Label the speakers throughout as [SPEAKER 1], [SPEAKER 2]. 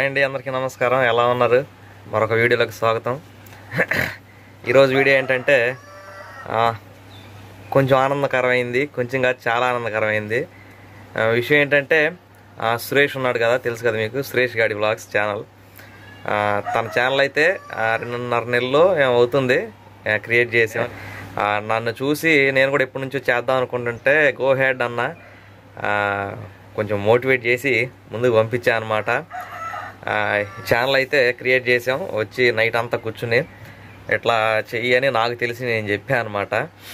[SPEAKER 1] Hi అండి అందరికీ నమస్కారం ఎలా ఉన్నారు మరొక వీడియోలోకి స్వాగతం ఈరోజు వీడియో ఏంటంటే ఆ, కొంచెం ఆనందకరమైంది కొంచెం కాదు చాలా ఆనందకరమైంది ఆ, విషయం ఏంటంటే ఆ, సురేష్ ఉన్నాడు కదా తెలుసు కదా మీకు సురేష్ గాడి బ్లాగ్స్ ఛానల్ ఆ, తన ఛానల్ అయితే ఆ, రెండున్నర నెలలు ఏమో అవుతుంది ఆ, క్రియేట్ చేసాం ఆ, నన్ను చూసి నేను కూడా ఎప్పటి నుంచో చేద్దాం అనుకుంటుంటే గో హెడ్ అన్న ఆ, కొంచెం మోటివేట్ చేసి ముందుకు పంపించా అనమాట ఛానల్ అయితే క్రియేట్ చేసాం వచ్చి నైట్ అంతా కూర్చుని ఇట్లా చెయ్యి అని నాకు తెలిసి నేను చెప్పాను అనమాట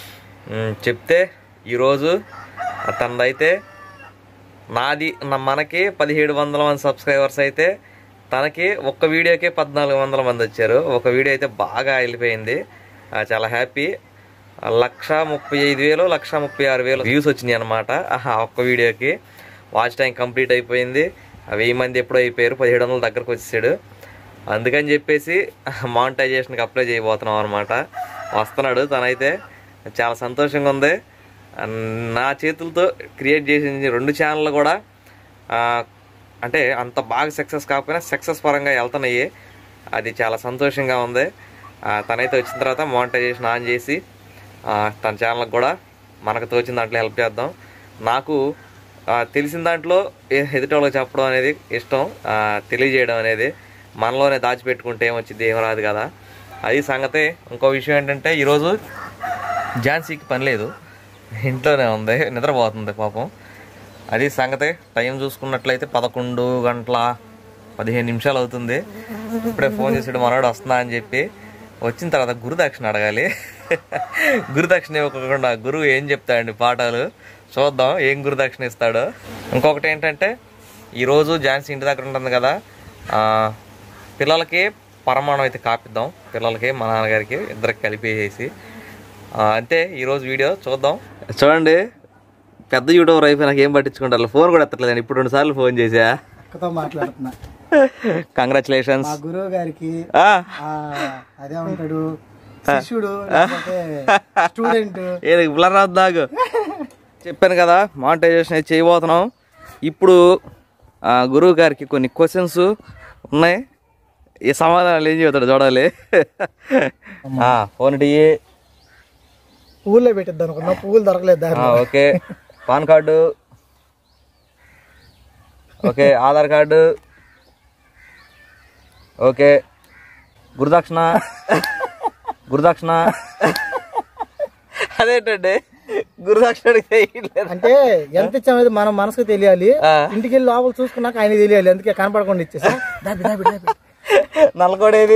[SPEAKER 1] చెప్తే ఈరోజు తనదైతే నాది నా- మనకి పదిహేడు వందల మంది సబ్స్క్రైబర్స్ అయితే తనకి ఒక్క వీడియోకే పద్నాలుగు వందల మంది వచ్చారు ఒక వీడియో అయితే బాగా వెళ్ళిపోయింది ఆ, చాలా హ్యాపీ లక్ష ముప్పై ఐదు వేలు లక్ష ముప్పై ఆరు వేలు వ్యూస్ వచ్చినాయి అనమాట ఒక్క వీడియోకి వాచ్ టైం కంప్లీట్ అయిపోయింది ఆ వెయ్యి మంది ఎప్పుడో అయిపోయారు పదిహేడు వందల దగ్గరకు వచ్చేసాడు అందుకని చెప్పేసి మానిటైజేషన్కి అప్లై చేయబోతున్నాం అనమాట వస్తున్నాడు తనైతే చాలా సంతోషంగా ఉంది ఆ, నా చేతులతో క్రియేట్ చేసిన రెండు ఛానళ్ళు కూడా ఆ, అంటే అంత బాగా సక్సెస్ కాకపోయినా సక్సెస్ పరంగా వెళ్తున్నాయి అది చాలా సంతోషంగా ఉంది ఆ, తనైతే వచ్చిన తర్వాత మానిటైజేషన్ ఆన్ చేసి ఆ, తన ఛానల్కి కూడా మనకు తోచిన దాంట్లో హెల్ప్ చేద్దాం నాకు ఆ, తెలిసిన దాంట్లో ఎ- ఎదుటి వాళ్ళకి చెప్పడం అనేది ఇష్టం ఆ, తెలియజేయడం అనేది మనలోనే దాచిపెట్టుకుంటే ఏమొచ్చింది ఏం రాదు కదా అది సంగతి ఇంకో విషయం ఏంటంటే ఈరోజు ఝాన్సీకి పని లేదు ఇంట్లోనే ఉంది నిద్రపోతుంది పాపం అది సంగతి టైం చూసుకున్నట్లయితే పదకొండు గంటల పదిహేను నిమిషాలు అవుతుంది ఇప్పుడే ఫోన్ చేసాడు మనవాడు వస్తున్నా అని చెప్పి వచ్చిన తర్వాత గురుదక్షిణ అడగాలి గురుదక్షిణ ఇవ్వకుండా గురువు ఏం చెప్తాడండి పాఠాలు చూద్దాం ఏం గురుదక్షిణ ఇస్తాడో ఇంకొకటి ఏంటంటే ఈరోజు ఝాన్సీ ఇంటి దగ్గర ఉంటుంది కదా ఆ, పిల్లలకి పరమాణం అయితే కాపిద్దాం పిల్లలకి మా నాన్నగారికి ఇద్దరికి కలిపేసేసి ఆ, అంతే ఈరోజు వీడియో చూద్దాం చూడండి పెద్ద యూట్యూబర్ అయిపోయి నాకు ఏం పట్టించుకుంటారు ఫోన్ కూడా ఎత్తట్లేదు ఇప్పుడు రెండు సార్లు ఫోన్ చేసా
[SPEAKER 2] అక్కతో మాట్లాడుతున్నా
[SPEAKER 1] కంగ్రాచులేషన్స్
[SPEAKER 2] మా గురువు గారికి ఆ, అదే ఉంటాడు శిష్యుడు లేకపోతే స్టూడెంట్
[SPEAKER 1] ఏది బ్లర్ అవుతాగు చెప్పాను కదా మానిటైజేషన్ అయితే చేయబోతున్నాం ఇప్పుడు ఆ, గురువు గారికి కొన్ని క్వశ్చన్స్ ఉన్నాయి ఈ సమాధానాలు ఏం చెబుతాడు చూడాలి ఆ, ఫోన్ ఇటు ఇయ్యి.
[SPEAKER 2] పువ్వుల్లో పెట్టిద్దాం అనుకున్నా పువ్వులు దొరకలేదు
[SPEAKER 1] ఆ,
[SPEAKER 2] దారిలో
[SPEAKER 1] okay pan card okay Aadhaar card okay గురుదక్షిణ గురుదక్షిణ అదేంటండి గురుదక్షిణ అడిగితే ఇయ్యలేదు.
[SPEAKER 2] అంటే ఎంత ఇచ్చామనేది మనం మనసుకు తెలియాలి
[SPEAKER 1] ఆ.
[SPEAKER 2] ఇంటికి వెళ్ళి లోపల చూసుకున్నాక ఆయన తెలియాలి అందుకే కనపడకుండా ఇచ్చేసా దాబి దాబి దాబి
[SPEAKER 1] నల్లకోడేది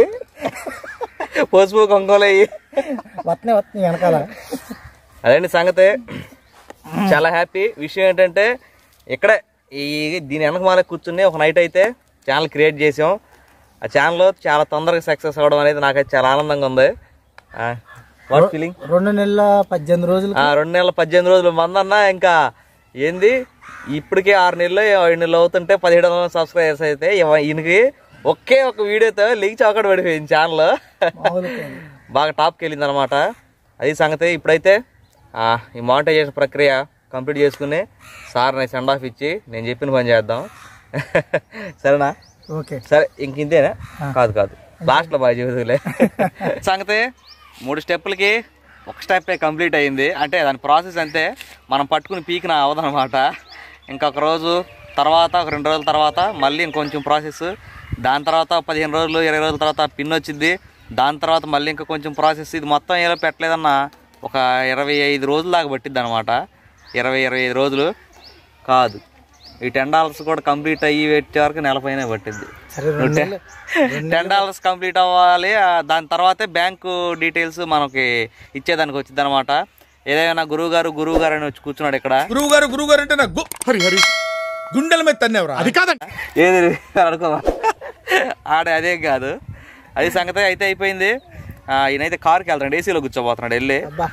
[SPEAKER 1] పసుపు కొంగోలయ్యి
[SPEAKER 2] వత్తనే వస్తుంది వెనకాల
[SPEAKER 1] అదండి సంగతి చాలా హ్యాపీ విషయం ఏంటంటే ఇక్కడే ఈ దీని వెనక మాల కూర్చుని ఒక నైట్ అయితే ఛానల్ క్రియేట్ చేసాం ఆ ఛానల్ చాలా తొందరగా సక్సెస్ అవ్వడం అనేది నాకైతే చాలా ఆనందంగా ఉంది వాట్ ఫీలింగ్
[SPEAKER 2] రెండు నెలల పద్దెనిమిది రోజులు
[SPEAKER 1] రెండు నెలల పద్దెనిమిది రోజులు మందన్నా ఇంకా ఏంది ఇప్పటికే ఆరు నెలలు ఏడు నెలలు అవుతుంటే పదిహేడు వందల సబ్స్క్రైబర్స్ అయితే ఇవ- ఈయనకి ఒకే ఒక వీడియోతో లీక్ చౌకట్ పడిపోయింది ఛానల్
[SPEAKER 2] మామూలు కాదు.
[SPEAKER 1] బాగా టాప్కి వెళ్ళింది అనమాట అది సంగతి ఇప్పుడైతే ఆ, ఈ మానిటైజేషన్ ప్రక్రియ కంప్లీట్ చేసుకుని సార్ నేను సెండ్ ఆఫ్ ఇచ్చి నేను చెప్పిన పని చేద్దాం సరేనా
[SPEAKER 2] ఓకే
[SPEAKER 1] సరే ఇంక ఇంతేనా కాదు కాదు లాస్ట్లో బాగా చెబుతులే సంగతి మూడు స్టెప్పులకి ఒక స్టెప్ కంప్లీట్ అయింది అంటే దాని ప్రాసెస్ అంతే మనం పట్టుకుని పీకిన అవదనమాట ఇంకొక రోజు తర్వాత ఒక రెండు రోజుల తర్వాత మళ్ళీ ఇంకొంచెం ప్రాసెస్ దాని తర్వాత పదిహేను రోజులు ఇరవై రోజుల తర్వాత పిన్ వచ్చింది దాని తర్వాత మళ్ళీ ఇంకా కొంచెం ప్రాసెస్ ఇది మొత్తం ఏదో పెట్టలేదన్న ఒక ఇరవై ఐదు రోజుల దాకా పట్టిద్ది అనమాట ఇరవై ఇరవై ఐదు రోజులు కాదు ఈ టెన్ డాలర్స్ కూడా కంప్లీట్ అయ్యి పెట్టే వరకు నెల పైన పట్టింది
[SPEAKER 2] సరే రెండు నెలలు
[SPEAKER 1] టెన్ డాలర్స్ కంప్లీట్ అవ్వాలి ఆ, దాని తర్వాతే బ్యాంకు డీటెయిల్స్ మనకి ఇచ్చేదానికి వచ్చింది అనమాట ఏదైనా గురువు గారు గురువు గారు అని వచ్చి కూర్చున్నాడు ఇక్కడ
[SPEAKER 3] గురువు గారు గురువు గారు అంటే నాకు హరి హరి గుండెల మీద తన్నేవరా అది కాదండి
[SPEAKER 1] ఏది అనుకో ఆడే అదేం కాదు అది సంగతి అయితే అయిపోయింది ఆ, ఈయనైతే కార్కి వెళ్తాడు ఏసీలో కూర్చోబోతున్నాడు వెళ్ళి
[SPEAKER 2] అబ్బా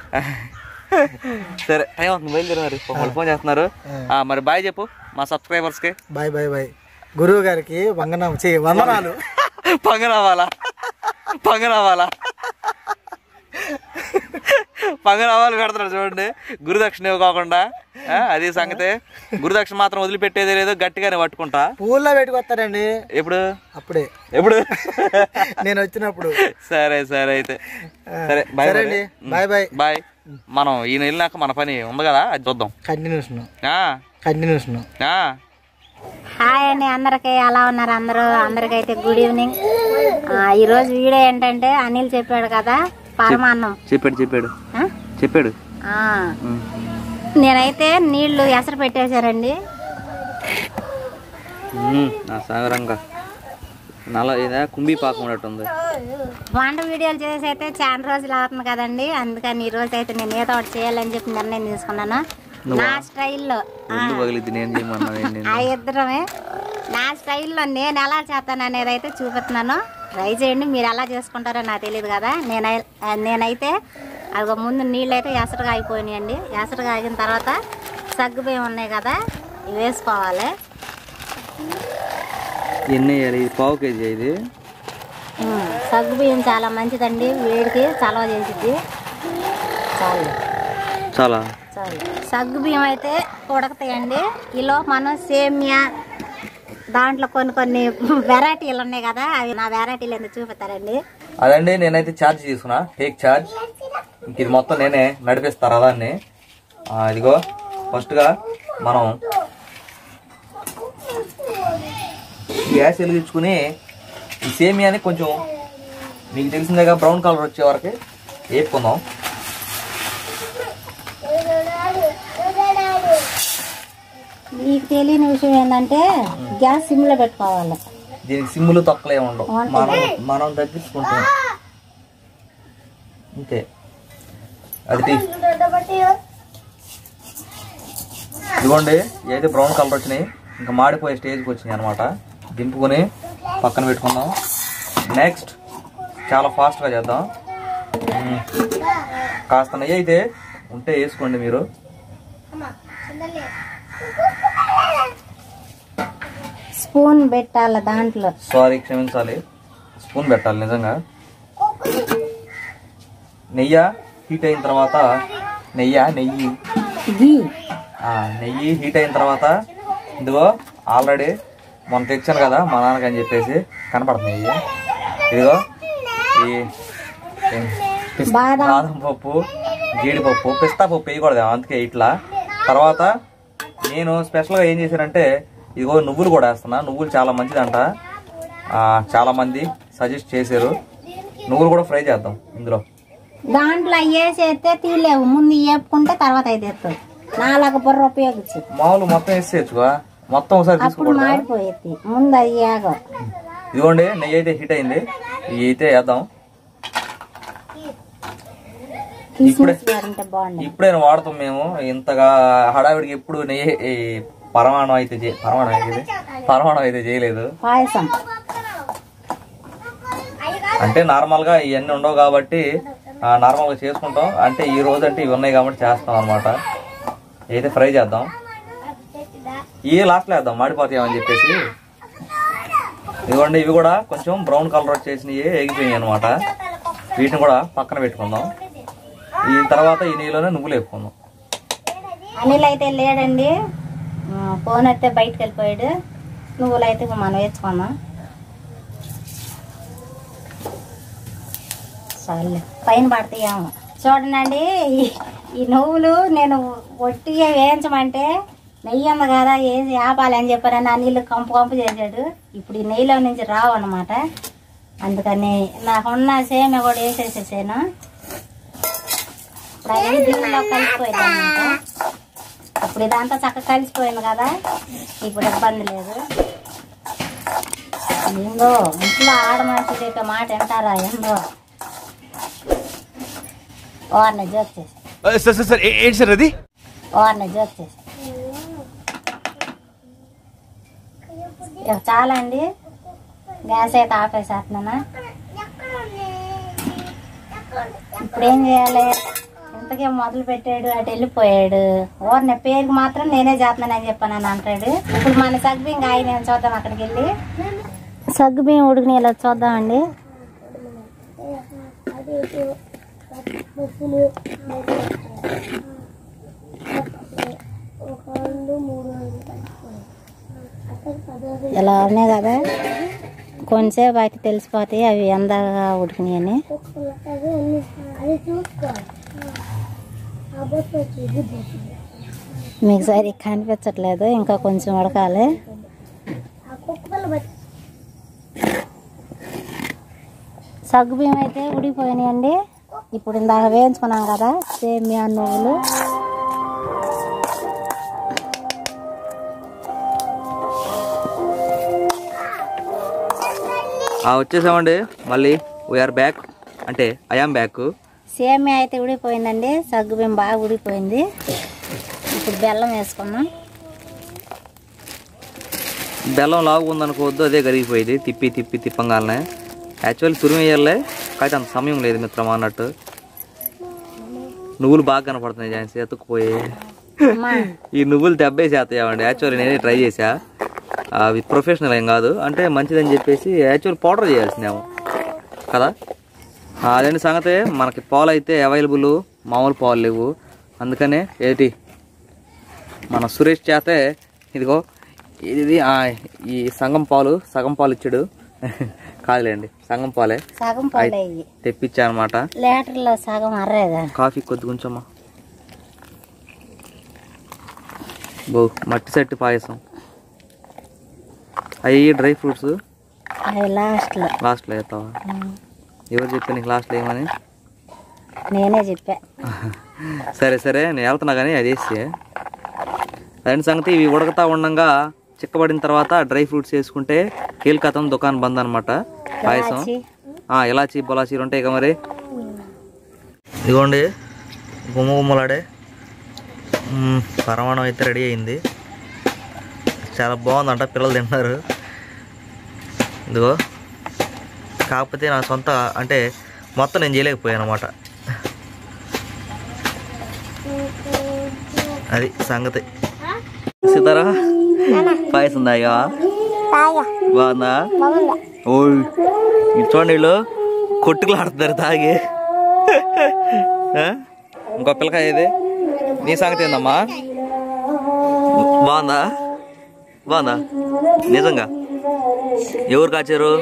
[SPEAKER 1] సరే టైం అవుతుంది బయలుదేరు మరి వాళ్ళు ఫోన్ చేస్తున్నారు ఆ, మరి బాయ్ చెప్పు మా సబ్స్క్రైబర్స్కి
[SPEAKER 2] బాయ్ బాయ్ బాయ్ గురువు గారికి వంగనామ చేయి వందనాలు
[SPEAKER 1] పంగ రావాలా పంగ రావాలా పంగరావాలు పెడతాడు చూడండి గురుదక్షిణ ఇవ్వకోకుండా ఆ, అది సంగతి గురుదక్షిణ మాత్రం వదిలిపెట్టేది లేదు గట్టిగానే పట్టుకుంటా
[SPEAKER 2] పూల్లో పెట్టుకొస్తాడండి
[SPEAKER 1] ఎప్పుడు
[SPEAKER 2] అప్పుడే
[SPEAKER 1] ఎప్పుడు
[SPEAKER 2] నేను వచ్చినప్పుడు
[SPEAKER 1] సరే సరే అయితే సరే బాయ్
[SPEAKER 2] సరే అండి బాయ్ బాయ్
[SPEAKER 1] బాయ్ మనం ఈయన వెళ్ళినాక మన పని ఉంది కదా అది చూద్దాం
[SPEAKER 2] కంటిన్యూస్
[SPEAKER 1] ఆ,
[SPEAKER 2] కంటిన్యూస్
[SPEAKER 1] ఆ.
[SPEAKER 4] హాయ్ అండి అందరికి ఎలా ఉన్నారు అందరూ అందరికైతే గుడ్ ఈవినింగ్ ఆ, ఈరోజు వీడియో ఏంటంటే అనిల్ చెప్పాడు కదా పరమాన్నం
[SPEAKER 1] చెప్పాడు చెప్పాడు
[SPEAKER 4] ఆ?
[SPEAKER 1] చెప్పాడు
[SPEAKER 4] ఆ. నేనైతే నీళ్లు ఎసరు పెట్టేశారండి
[SPEAKER 1] ఉమ్, నా సాగరంగా నల్ల ఇదా కుంభీ పాకం ఉన్నట్టుంది
[SPEAKER 4] వంట వీడియోలు చేసి అయితే చాలా రోజులు అవుతుంది కదండి అందుకని ఈ రోజు అయితే నేను ఏదో ఒకటి చేయాలని చెప్పి నిర్ణయం తీసుకున్నాను నా స్టైల్లో ఆ.
[SPEAKER 1] ఒళ్ళు పగిలిద్ది నేను చేయమన్నా నేను
[SPEAKER 4] ఆ ఇద్దరమే నా స్టైల్లో నేను ఎలా చేస్తాను అనేది అయితే చూపిస్తున్నాను ట్రై చేయండి మీరు ఎలా చేసుకుంటారో నాకు తెలియదు కదా నేనై నేనైతే అదిగో ముందు నీళ్ళు అయితే ఎసరుగా అయిపోయినాయండి ఎసరుగా ఆగిన తర్వాత సగ్గు బియ్యం ఉన్నాయి కదా ఇవి వేసుకోవాలి
[SPEAKER 1] ఎన్ని వేయాలి ఇది పావు కేజీ ఇది
[SPEAKER 4] ఉమ్, సగ్గు బియ్యం చాలా మంచిదండి వేడికి చలవ చేసిద్ది చాలు
[SPEAKER 1] చాలా
[SPEAKER 4] చాలు సగ్గు బియ్యం అయితే ఉడకతాయండి ఈలో మనం సేమియా దాంట్లో కొన్ని కొన్ని వెరైటీలు ఉన్నాయి కదా అవి నా వెరైటీలు ఎందుకు చూపిస్తారండి
[SPEAKER 1] అదండి నేనైతే ఛార్జ్ తీసుకున్నా టేక్ ఛార్జ్ ఇంక ఇది మొత్తం నేనే నడిపిస్తాను అదాన్ని ఆ, ఇదిగో ఫస్ట్గా మనం గ్యాస్ వెలిగించుకుని ఈ సేమియాని కొంచెం మీకు తెలిసిందేగా బ్రౌన్ కలర్ వచ్చే వరకు వేపుకుందాం
[SPEAKER 4] మీకు తెలియని విషయం ఏంటంటే గ్యాస్ సిమ్లో పెట్టుకోవాలి
[SPEAKER 1] దీనికి సిమ్ములు తక్కువ ఏమి ఉండవు మనం మనం తగ్గించుకుంటాం అంతే అది టీ ఇదిగోండి ఏదైతే బ్రౌన్ కలర్ వచ్చినాయి ఇంకా మాడిపోయే స్టేజ్కి వచ్చినాయి అనమాట దింపుకొని పక్కన పెట్టుకుందాం నెక్స్ట్ చాలా ఫాస్ట్గా చేద్దాం మ్మ్. కాస్త నెయ్యి అయితే ఉంటే వేసుకోండి మీరు
[SPEAKER 4] స్పూన్ పెట్టాలి దాంట్లో
[SPEAKER 1] సారీ క్షమించాలి స్పూన్ పెట్టాలి నిజంగా నెయ్యి హీట్ అయిన తర్వాత నెయ్యి నెయ్యి
[SPEAKER 4] గీ
[SPEAKER 1] ఆ, నెయ్యి హీట్ అయిన తర్వాత ఇదిగో ఆల్రెడీ మొన్న తెచ్చాను కదా మా నాన్నకి అని చెప్పేసి కనపడుతుంది నెయ్యి ఇదిగో ఈ ఈ పిస్-
[SPEAKER 4] బాదం.
[SPEAKER 1] బాదం పప్పు జీడిపప్పు పిస్తా పప్పు వేయకూడదు అందుకే ఇట్లా తర్వాత నేను స్పెషల్గా ఏం చేశానంటే ఇదిగో నువ్వులు కూడా వేస్తున్నా నువ్వులు చాలా మంచిదంట ఆ, చాలా మంది సజెస్ట్ చేశారు నువ్వులు కూడా ఫ్రై చేద్దాం ఇందులో
[SPEAKER 4] దాంట్లో వేసేస్తే తీయలేవు ముందు వేపుకుంటే తర్వాత అయితే ఎత్తు నాలుగు బుర్ర ఉపయోగించు
[SPEAKER 1] మామూలు మొత్తం వేసేయచ్చుగా మొత్తం ఒకసారి
[SPEAKER 4] అప్పుడు
[SPEAKER 1] తీసుకోకూడదా
[SPEAKER 4] మాడిపోయేది ముందు అది ఏగ
[SPEAKER 1] ఇదిగోండి నెయ్యి అయితే హీట్ అయింది ఇవి అయితే వేద్దాం
[SPEAKER 4] కిస్మిస్ గారంటే బాగుండదు
[SPEAKER 1] ఇప్పుడే వాడతాం మేము ఇంతగా హడావిడికి ఎప్పుడు నెయ్యి ఈ పరమాణం అయితే చే- పరమాణం అయితే ఇది? పరమాణం అయితే చేయలేదు
[SPEAKER 4] పాయసం
[SPEAKER 1] అంటే నార్మల్ గా ఇవన్నీ ఉండవు కాబట్టి ఆ, నార్మల్ గా చేసుకుంటాం అంటే ఈ రోజు అంటే ఇవి ఉన్నాయి కాబట్టి చేస్తాం అనమాట అయితే ఫ్రై చేద్దాం ఈ లాస్ట్ లో వేద్దాం మాడిపోతాయని చెప్పేసి ఇదిగోండి ఇవి కూడా కొంచెం బ్రౌన్ కలర్ వచ్చేసినవి ఎగిపోయినాయి అనమాట వీటిని కూడా పక్కన పెట్టుకుందాం ఈ తర్వాత ఈ నీళ్ళలోనే నువ్వులు వేపుకుందాం
[SPEAKER 4] అనిల్ అయితే లేడండి ఆ, ఫోన్ అయితే బయటకు వెళ్ళిపోయాడు నువ్వులు అయితే ఇప్పుడు మనం వేసుకుందాం చాలు పైన పడతాయేమో చూడండి ఈ- ఈ నువ్వులు నేను ఒట్టిగా వేయించమంటే నెయ్యి ఉంది కదా వేసి ఆపాలి అని చెప్పారని ఆ నీళ్ళు కంపు కంపు చేశాడు ఇప్పుడు ఈ నెయ్యిలో నుంచి రావు అనమాట అందుకని నాకున్న సేమ కూడా వేసేసేసాను ఇప్పుడు అది దీనిలో కలిసిపోయింది అనమాట ఇప్పుడు ఇదంతా చక్కగా కలిసిపోయింది కదా ఇప్పుడు ఇబ్బంది లేదు ఏందో ఇంట్లో ఆడ మనిషి చెప్పే మాట వింటారా ఏందో వారిని జోక్ చేసి
[SPEAKER 3] సార్ సార్ సార్ ఏ- ఏంటి సార్ అది
[SPEAKER 4] వారిని జోక్ చేసి ఇక చాలా అండి గ్యాస్ అయితే ఆపేసేస్తున్నానా ఇప్పుడు ఏం చేయాలి ఇంతకే మొదలు పెట్టాడు అటు వెళ్ళిపోయాడు ఓర్ని పేరుకి మాత్రం నేనే చేస్తున్నానని చెప్పాను అని అంటాడు ఇప్పుడు మన సగ్బియ్యం కాయ నేను చూద్దాం అక్కడికి వెళ్ళి సగ్గుబియ్యం ఉడికిన ఇలా చూద్దామండి ఇలా ఉన్నాయి కదా కొంచెంసేపు అయితే తెలిసిపోతాయి అవి ఎందాగా ఉడికినాయని మీకు సరిగ్గా కనిపించట్లేదు ఇంకా కొంచెం ఉడకాలి సగ్గు బియ్యం అయితే ఉడికిపోయినాయండి ఇప్పుడు ఇందాక వేయించుకున్నాం కదా సేమియా నువ్వులు
[SPEAKER 1] ఆ, వచ్చేసామండి మళ్ళీ వీఆర్ బ్యాక్ అంటే ఐఆమ్ బ్యాక్
[SPEAKER 4] సేమియా అయితే ఉడికిపోయిందండి సగ్గు బియ్యం బాగా ఉడికిపోయింది ఇప్పుడు బెల్లం వేసుకున్నాం
[SPEAKER 1] బెల్లం లావు ఉందనుకోవద్దు అదే కరిగిపోయింది తిప్పి తిప్పి తిప్పంగానే యాక్చువల్లీ తురిమి వేయాలే కాకపోతే అంత సమయం లేదు మిత్రమా అన్నట్టు నువ్వులు బాగా కనపడుతున్నాయి ఝాన్సీ ఎత్తుకుపోయి
[SPEAKER 4] అమ్మా
[SPEAKER 1] ఈ నువ్వులు దెబ్బేసేస్తాయండి యాక్చువల్లీ నేనే ట్రై చేసా అవి ప్రొఫెషనల్ ఏం కాదు అంటే మంచిదని చెప్పేసి యాక్చువల్ పౌడర్ చేయాల్సిందేమో కదా ఆ, అదండి సంగతి మనకి పాలు అయితే అవైలబుల్ మామూలు పాలు లేవు అందుకనే ఏంటి మన సురేష్ చేతే ఇదిగో ఇది ఆ, ఈ సగం పాలు సగం పాలు ఇచ్చాడు కాదులేండి సగం పాలే
[SPEAKER 4] సగం పాలు అయ్యి
[SPEAKER 1] తెప్పించా అనమాట
[SPEAKER 4] లీటర్లో సగం అర్రేదా
[SPEAKER 1] కాఫీ కొద్ది కొంచెమా బో మట్టి సట్టి పాయసం అవి డ్రై ఫ్రూట్స్
[SPEAKER 4] అవి లాస్ట్లో
[SPEAKER 1] లాస్ట్లో వేస్తావా ఎవరు చెప్పా నీకు లాస్ట్లో ఏమని
[SPEAKER 4] నేనే చెప్పా
[SPEAKER 1] సరే సరే నేను వెళ్తున్నా కానీ అది వేసి అదే సంగతి ఇవి ఉడకతా ఉండగా చిక్కబడిన తర్వాత డ్రై ఫ్రూట్స్ వేసుకుంటే కీల్కతం దుకాణం బంద్ అనమాట పాయసం
[SPEAKER 4] ఇలాచి.
[SPEAKER 1] ఆ, ఇలాచి బొలాచీలు ఉంటాయి కదా మరి ఇదిగోండి గుమ్మ గుమ్మలాడే మ్మ్, పరమాణం అయితే రెడీ అయింది చాలా బాగుందంట పిల్లలు తింటున్నారు ఇదిగో కాకపోతే నా సొంత అంటే మొత్తం నేను చేయలేకపోయాను అనమాట అది సంగతి సీతారా పాయసం తాగా బాగుందా ఓయ్ ఇది చూడండి వీళ్ళు కొట్టుకులు ఆడుతున్నారు తాగి ఆ? ఇంకో పిల్లకాయ ఏది నీ సంగతి ఏందమ్మా బాగుందా బాగుందా నిజంగా ఎవరు కాచారు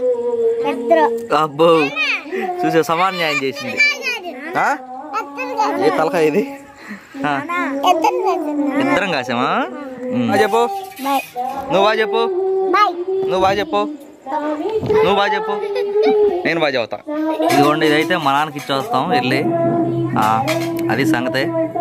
[SPEAKER 1] అబ్బో చూసే సమాన న్యాయం చేసింది ఆ? ఏ తలకాయ ఇది ఆ. ఇద్దరం కాసామా ఉమ్. బాగా చెప్పు నువ్వు బాగా చెప్పు నువ్వు బాగా చెప్పు నువ్వు బాగా చెప్పు నేను బాగా చెబుతా ఇదిగోండి ఇదైతే మా నాన్నకి ఇచ్చేస్తాం వెళ్ళి ఆ, అది సంగతే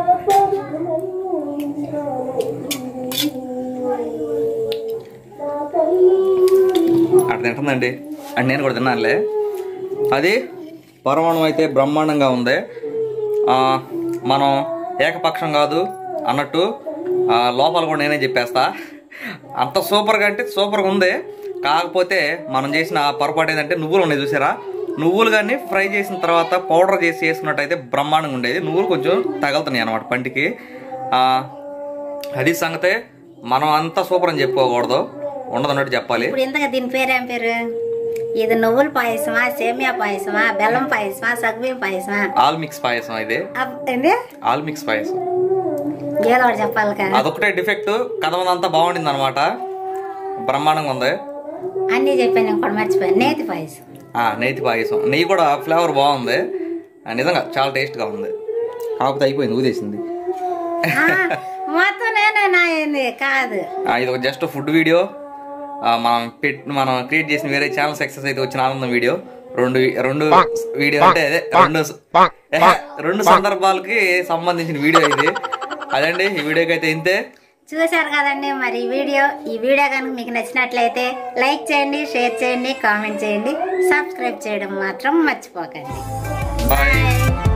[SPEAKER 1] అక్కడ తింటుందండి అంటే నేను కూడా తిన్నానులే అది పరమాణం అయితే బ్రహ్మాండంగా ఉంది ఆ, మనం ఏకపక్షం కాదు అన్నట్టు ఆ, లోపల కూడా నేనే చెప్పేస్తా అంత సూపర్గా అంటే సూపర్గా ఉంది కాకపోతే మనం చేసిన ఆ పొరపాటు ఏంటంటే నువ్వులు ఉన్నాయి చూసారా నువ్వులు కానీ ఫ్రై చేసిన తర్వాత పౌడర్ చేసి వేసుకున్నట్టయితే బ్రహ్మాండంగా ఉండేది నువ్వులు కొంచెం తగలుతున్నాయి అనమాట పంటికి ఆ, అది సంగతే మనం అంతా సూపర్ అని చెప్పుకోకూడదు ఉండదన్నట్టు చెప్పాలి
[SPEAKER 4] ఇప్పుడు ఇంతగా దీని పేరేం పేరు ఇది నువ్వుల పాయసమా సేమియా పాయసమా బెల్లం పాయసమా సగ్గుబియ్యం పాయసమా
[SPEAKER 1] ఆల్ మిక్స్ పాయసం ఇది
[SPEAKER 4] అబ్- ఏంది
[SPEAKER 1] ఆల్ మిక్స్ పాయసం
[SPEAKER 4] ఏదో ఒకటి చెప్పాలి కదా
[SPEAKER 1] అదొకటే డిఫెక్ట్ కథ అంతా బాగుండింది అనమాట బ్రహ్మాండంగా ఉంది
[SPEAKER 4] అన్నీ చెప్పాను నేను కూడా మర్చిపోయాను నేతి పాయసం
[SPEAKER 1] ఆ, నేతి పాయసం నెయ్యి కూడా ఫ్లేవర్ బాగుంది ఆ, నిజంగా చాలా టేస్ట్గా ఉంది కాకపోతే అయిపోయింది ఊదేసింది
[SPEAKER 4] ఆ, మొత్తం నేనే నా ఏంది కాదు
[SPEAKER 1] ఆ, ఇది ఒక జస్ట్ ఫుడ్ వీడియో ఆ, మనం పెట్ మనం క్రియేట్ చేసిన వేరే ఛానల్ సక్సెస్ అయితే వచ్చిన ఆనందం వీడియో రెండు రెండు వీడియో అంటే అదే రెండు ఏహ, రెండు సందర్భాలకి సంబంధించిన వీడియో ఇది అదండి ఈ వీడియోకి అయితే ఇంతే
[SPEAKER 4] చూశారు కదండి మరి ఈ వీడియో ఈ వీడియో కనుక మీకు నచ్చినట్లయితే లైక్ చేయండి షేర్ చేయండి కామెంట్ చేయండి సబ్స్క్రైబ్ చేయడం మాత్రం మర్చిపోకండి
[SPEAKER 1] బాయ్
[SPEAKER 4] బాయ్